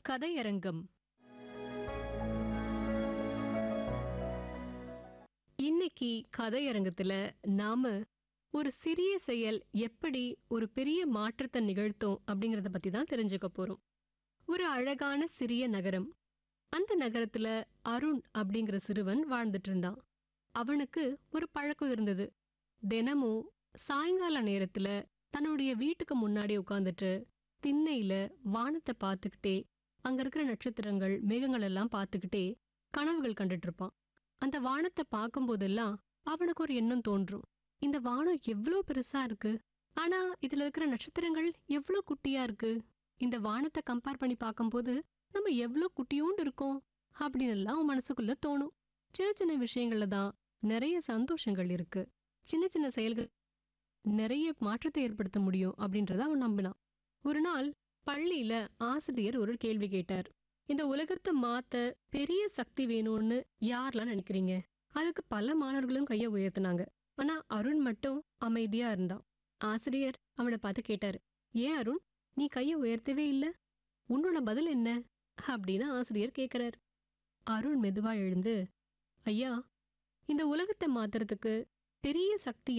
கதையரங்கம் இன்னைக்கு கதையரங்கத்துல நாம ஒரு சிறிய செயல் எப்படி ஒரு பெரிய மாற்றத்தை நிகழ்த்தும் அப்படிங்கறத பத்தி தான் தெரிஞ்சுக்க போறோம் ஒரு அழகான சிறிய நகரம் அந்த நகரத்துல அருண் அப்படிங்கிற சிறுவன் வாழ்ந்துட்டு இருந்தான் அவனுக்கு ஒரு பழக்கம் இருந்தது தினமும் சாயங்கால நேரத்துல தன்னுடைய வீட்டுக்கு முன்னாடி உட்காந்துட்டு திண்ணையில வானத்தை பார்த்துக்கிட்டே அங்க இருக்கிற நட்சத்திரங்கள் மேகங்கள் எல்லாம் பார்த்துக்கிட்டே கனவுகள் கண்டுட்டு இருப்பான் அந்த வானத்தை பார்க்கும்போதெல்லாம் அவனுக்கு ஒரு எண்ணம் தோன்றும் இந்த வானம் எவ்வளோ பெருசா இருக்கு ஆனா இதுல இருக்கிற நட்சத்திரங்கள் எவ்வளோ குட்டியா இருக்கு இந்த வானத்தை கம்பேர் பண்ணி பார்க்கும்போது நம்ம எவ்வளோ குட்டியோண்டு இருக்கோம் அப்படின்னு எல்லாம் அவன் மனசுக்குள்ள தோணும் சின்ன சின்ன விஷயங்கள்ல தான் நிறைய சந்தோஷங்கள் இருக்கு சின்ன சின்ன செயல்கள் நிறைய மாற்றத்தை ஏற்படுத்த முடியும் அப்படின்றத அவன் நம்பினான் ஒரு நாள் பள்ளியில ஆசிரியர் ஒரு கேள்வி கேட்டார் இந்த உலகத்தை மாத்த பெரிய சக்தி வேணும்னு யாரெல்லாம் நினைக்கிறீங்க அதுக்கு பல மாணவர்களும் கையை உயர்த்தினாங்க ஆனா அருண் மட்டும் அமைதியா இருந்தான் ஆசிரியர் அவனை பார்த்து கேட்டாரு ஏன் அருண் நீ கையை உயர்த்தவே இல்ல உன்னோட பதில் என்ன அப்படின்னு ஆசிரியர் கேக்குறார் அருண் மெதுவா எழுந்து ஐயா இந்த உலகத்தை மாத்துறதுக்கு பெரிய சக்தி